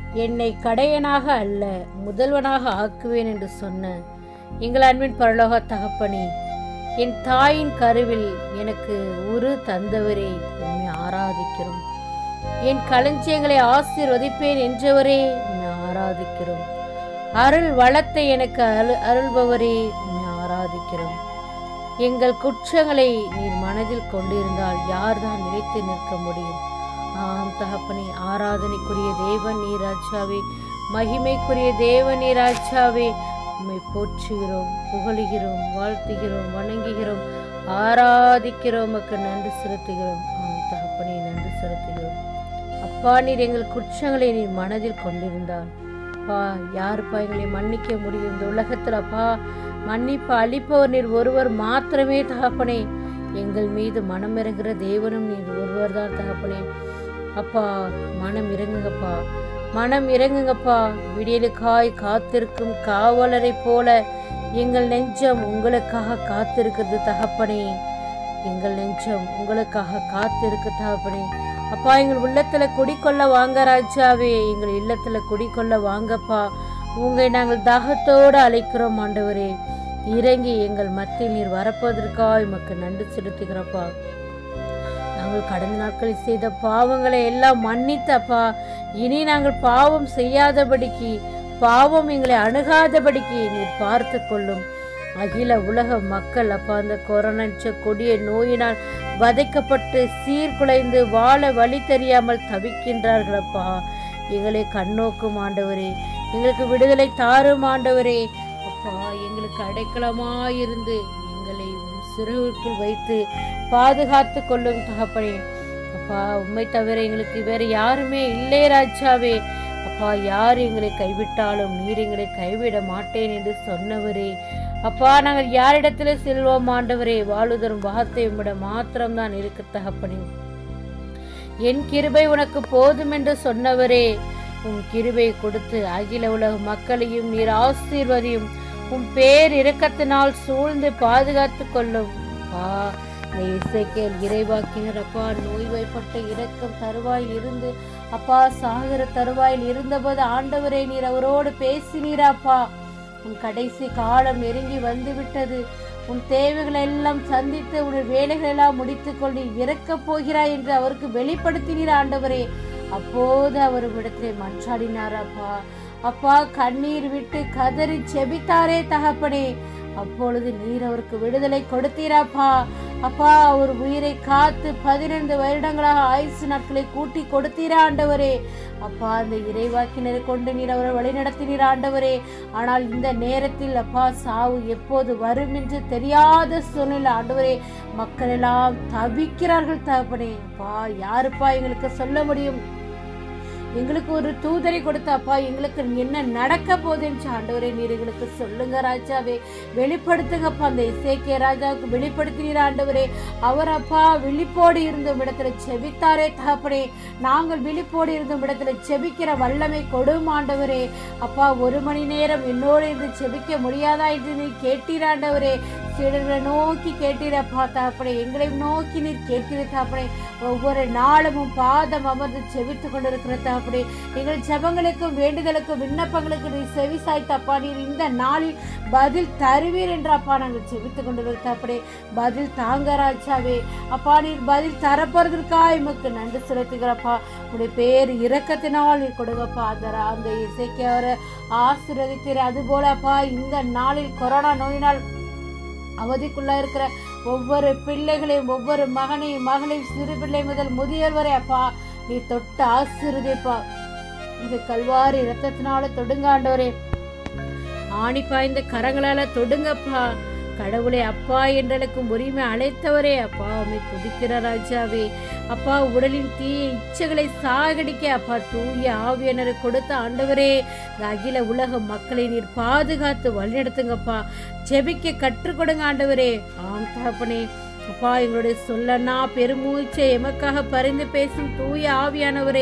என்னை கடையனாக அல்ல முதல்வனாக ஆக்குவேன் என்று சொன்ன எங்கள் அன்பின் பரலோக தகப்பனே என் தாயின் கருவில் எனக்கு உரு தந்தவரே உண்மை ஆராதிக்கிறோம் என் களஞ்சியங்களை ஆசீர்வதிப்பேன் என்றவரே உண்மை ஆராதிக்கிறோம் அருள் வளத்தை எனக்கு அரு அருள்பவரே உண்மை ஆராதிக்கிறோம் எங்கள் குற்றங்களை நீர் மனதில் கொண்டிருந்தால் யார்தான் நிலைத்து நிற்க முடியும் ஆம் தகப்பனே ஆராதனைக்குரிய தேவன் நீராஜாவே மகிமைக்குரிய தேவன் நீராஜாவே உம்மை போற்றுகிறோம் புகழுகிறோம் வாழ்த்துகிறோம் வணங்குகிறோம் ஆராதிக்கிறோம் உமக்கு நன்றி செலுத்துகிறோம் ஆம் தகப்பனே நன்றி செலுத்துகிறோம் அப்பா நீர் எங்கள் குற்றங்களை நீர் மனதில் கொண்டிருந்தால் அப்பா யாருப்பா எங்களை மன்னிக்க முடியும் இந்த உலகத்துல அப்பா மன்னிப்பு அளிப்பவர் நீர் ஒருவர் மாத்திரமே தகப்பனே எங்கள் மீது மனம் இறங்குற தேவனும் நீர் ஒருவர் தான் தகப்பனே அப்பா மனம் இறங்குங்கப்பா மனம் இறங்குங்கப்பா விடியலுக்காய் காத்திருக்கும் காவலரை போல எங்கள் நெஞ்சம் உங்களுக்காக காத்திருக்கிறது தகப்பனே எங்கள் நெஞ்சம் உங்களுக்காக காத்திருக்கு தகப்பனே அப்பா எங்கள் உள்ளத்துல குடிக்கொள்ள வாங்க ராஜாவே எங்கள் இல்லத்துல குடிக்கொள்ள வாங்கப்பா உங்களை நாங்கள் தாகத்தோடு அழைக்கிறோம் ஆண்டவரே இறங்கி எங்கள் மத்தியில் நீர் வரப்போவதற்காக உமக்கு நன்றி செலுத்துகிறப்பா நாங்கள் கடந்த நாட்களில் செய்த பாவங்களை எல்லாம் மன்னித்தப்பா இனி நாங்கள் பாவம் செய்யாதபடிக்கு பாவம் எங்களை அணுகாதபடிக்கு நீர் பார்த்து கொள்ளும் அகில உலக மக்கள் அப்பா அந்த கொரோனா என்ற கொடிய நோயினால் வதைக்கப்பட்டு சீர்குலைந்து வாழ வழி தெரியாமல் தவிக்கின்றார்கள் அப்பா எங்களை கண்ணோக்கும் ஆண்டவரே எங்களுக்கு விடுதலை தாரும் ஆண்டவரே அப்பா எங்களுக்கு அடைக்கலமாயிருந்து எங்களை உம் சிறுவுக்குள் வைத்து பாதுகாத்து கொள்ளும் தகப்பனே அப்பா உண்மை தவிர எங்களுக்கு வேற யாருமே இல்லை ராஜாவே அப்பா யார் எங்களை கைவிட்டாலும் நீர் எங்களை கைவிட மாட்டேன் என்று சொன்னவரே அப்பா நாங்கள் யாரிடத்துல செல்வோம் ஆண்டவரே வாழுதரும் வார்த்தை உம்மிட மாத்திரம்தான் இருக்கு தகப்பனே என் கிருபை உனக்கு போதும் என்று சொன்னவரே உன் கிருபை கொடுத்து அகில உலக மக்களையும் நீர் ஆசீர்வதியும் உன் பேர் இரக்கத்தினால் சூழ்ந்து பாதுகாத்து கொள்ளும் அப்பா இந்த இசைக்கேல் இறைவாக்கினர் அப்பா நோய்வாய்ப்பட்ட இரக்கம் தருவாயில் இருந்து அப்பா சாகர தருவாயில் இருந்தபோது ஆண்டவரே நீர் அவரோடு பேசினீராப்பா உன் கடைசி காலம் நெருங்கி வந்து விட்டது உன் தேவைகளை எல்லாம் சந்தித்து உன் வேலைகள் எல்லாம் முடித்துக் கொண்டு இறக்கப் போகிறாய் என்று அவருக்கு வெளிப்படுத்தினீர் ஆண்டவரே அப்போது அவர் இடத்திலே மன்றாடினாரப்பா அப்பா கண்ணீர் விட்டு கதறி செபித்தாரே தகப்பனே அப்பொழுது நீர் அவருக்கு விடுதலை கொடுத்தீராப்பா அப்பா அவர் உயிரை காத்து பதினைந்து வருடங்களாக ஆயுசு நாட்களை கூட்டி கொடுத்தீரா ஆண்டவரே அப்பா அந்த இறைவாக்கினரை கொண்டு நீர் அவரை வழிநடத்தினீர் ஆண்டவரே ஆனால் இந்த நேரத்தில் அப்பா சாவு எப்போது வரும் என்று தெரியாத சூழ்நிலை ஆண்டவரே மக்கள் எல்லாம் தவிக்கிறார்கள் தகப்பனே அப்பா யாருப்பா எங்களுக்கு சொல்ல முடியும் எங்களுக்கு ஒரு தூதரை கொடுத்தாப்பா எங்களுக்கு என்ன நடக்க போகுதுன்னு ஆண்டவரே நீர் எங்களுக்கு சொல்லுங்க ராஜாவே வெளிப்படுத்துங்கப்பா அந்த இசைக்கிய ராஜாவுக்கு வெளிப்படுத்தினீர் ஆண்டவரே அவர் அப்பா விழிப்போடு இருந்த இடத்துல செபித்தாரே தகப்பனே நாங்கள் விழிப்போடு இருந்த இடத்துல செபிக்கிற வல்லமை கொடும் ஆண்டவரே அப்பா ஒரு மணி நேரம் என்னோடு இருந்து செபிக்க முடியாதா என்று நீ கேட்டீராண்டவரே சீடர்களை நோக்கி கேட்டீரப்பா தாப்படே எங்களை நோக்கி நீர் கேட்கிற தாப்படே ஒவ்வொரு நாளும் பாதம் அமர்ந்து செபித்து கொண்டிருக்கிற தாப்படே எங்கள் ஜெபங்களுக்கும் வேண்டுதலுக்கும் விண்ணப்பங்களுக்கு நீர் செவி சாய்த்தப்பா நீர் இந்த நாளில் பதில் தருவீர் என்றப்பா நாங்கள் செபித்து கொண்டிருக்கிற தாப்படே பதில் தாங்க ராஜாவே அப்பா நீர் பதில் தரப்போறதற்காக எமக்கு நன்றி செலுத்துகிறப்பா உடைய பேர் இரக்கத்தினால் நீர் கொடுங்கப்பா அந்த அந்த இசைக்கு அவரை ஆசீர்வதித்தீர் அதுபோலப்பா இந்த நாளில் கொரோனா நோயினால் அவதிக்குள்ளா இருக்கிற ஒவ்வொரு பிள்ளைகளையும் ஒவ்வொரு மகனையும் மகளையும் சிறு பிள்ளை முதல் முதியோர் வரை அப்பா நீ தொட்டு ஆசீர்வதிப்பா இந்த கல்வாரி ரத்தத்தினால தொடுங்காண்டவரே ஆணி பாய்ந்த கரங்களால தொடுங்கப்பா கடவுளை அப்பா என்றழைக்கும் உரிமை அழைத்தவரே அப்பா உண்மை துதிக்கிற ராஜாவே அப்பா உடலின் தீய இச்சைகளை சாகடிக்க அப்பா தூய ஆவியனரை கொடுத்த ஆண்டவரே இந்த அகில உலக மக்களை நீர் பாதுகாத்து வழிநடத்துங்கப்பா ஜெபிக்க கற்றுக் கொடுங்க ஆண்டவரே ஆம் தகப்பனே அப்பா எங்களுடைய சொல்லனா பெருமூச்சை எமக்காக பரிந்து பேசும் தூய ஆவியானவரே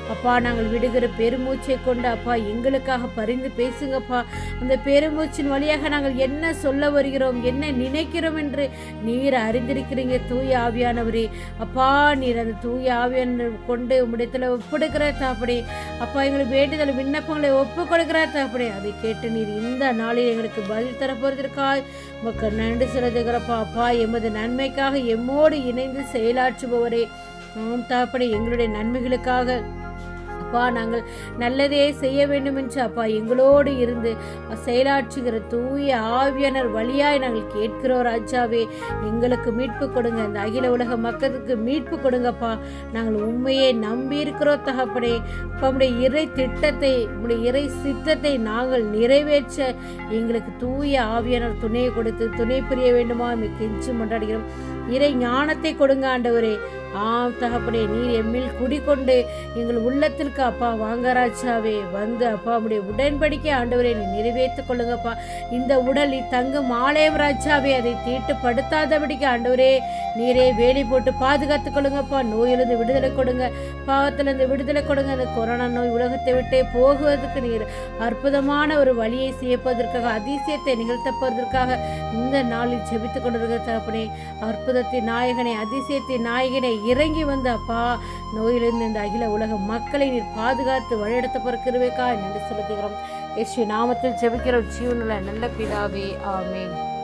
அப்பா நாங்கள் விடுகிற பெருமூச்சை கொண்டு அப்பா எங்களுக்காக பரிந்து பேசுங்கப்பா அந்த பெருமூச்சின் வழியாக நாங்கள் என்ன சொல்ல வருகிறோம் என்ன நினைக்கிறோம் என்று நீர் அறிந்திருக்கிறீங்க தூய ஆவியானவரே அப்பா நீர் அந்த தூய ஆவியான கொண்டு உம்மிடத்தில் ஒப்படுக்கிற தாப்படி அப்பா எங்களுக்கு வேண்டுதல் விண்ணப்பங்களை ஒப்பு கொடுக்கிற தாப்படி அதை கேட்டு நீர் இந்த நாளில் எங்களுக்கு பதில் தர போறதற்காய் மக்கள் நன்றி செலுத்துகிறப்பா அப்பா எமது நன்மைக்காக எம்மோடு இணைந்து செயலாற்றுபவரே ஆம் தாப்படி எங்களுடைய நன்மைகளுக்காக அப்பா நாங்கள் நல்லதே செய்ய வேண்டும் என்று அப்பா எங்களோடு இருந்து செயலாற்றுகிற தூய ஆவியானர் வழியாய் நாங்கள் கேட்கிறோம் ராஜாவே எங்களுக்கு மீட்பு கொடுங்க இந்த அகில உலக மக்களுக்கு மீட்பு கொடுங்கப்பா நாங்கள் உண்மையை நம்பி இருக்கிறோம் தகப்படே நம்முடைய இறை திட்டத்தை நம்முடைய இறை சித்தத்தை நாங்கள் நிறைவேற்ற எங்களுக்கு தூய ஆவியானர் துணையை கொடுத்து துணை புரிய வேண்டுமா கெஞ்சி மன்றாடுகிறோம் இறை ஞானத்தை கொடுங்க ஆண்டவரே ஆம் தகப்படே நீர் எம்மில் குடிக்கொண்டு எங்கள் உள்ளத்திற்கு அப்பா வாங்கராஜாவே வந்து அப்பா உடைய உடன்படிக்கை ஆண்டவரே நீ நிறைவேற்றிக் கொள்ளுங்கப்பா இந்த உடல் நீ தங்கும் ஆலயம் ராஜாவே அதை தீட்டுப்படுத்தாதபடிக்கு ஆண்டவரே நீரே வேலி போட்டு பாதுகாத்துக் கொள்ளுங்கப்பா நோயிலிருந்து விடுதலை கொடுங்க பாவத்திலிருந்து விடுதலை கொடுங்க அந்த கொரோனா நோய் உலகத்தை விட்டே போகுவதற்கு நீர் அற்புதமான ஒரு வழியை செய்யப்பதற்காக அதிசயத்தை நிகழ்த்தப்பதற்காக இந்த நாளில் ஜெபித்துக் கொண்டிருக்கிற தகப்பனே அற்புதத்தின் நாயகனை அதிசயத்தின் நாயகனை இறங்கி வந்து அப்பா நோயிலிருந்து இந்த அகில உலக மக்களை நீர் பாதுகாத்து வழிநடத்த பிறக்கிறவேக்கா என்று செலுத்துகிறோம் யேசு நாமத்தில் ஜெபிக்கிறோம் ஜீவனுள்ள நல்ல பிதாவே ஆமென்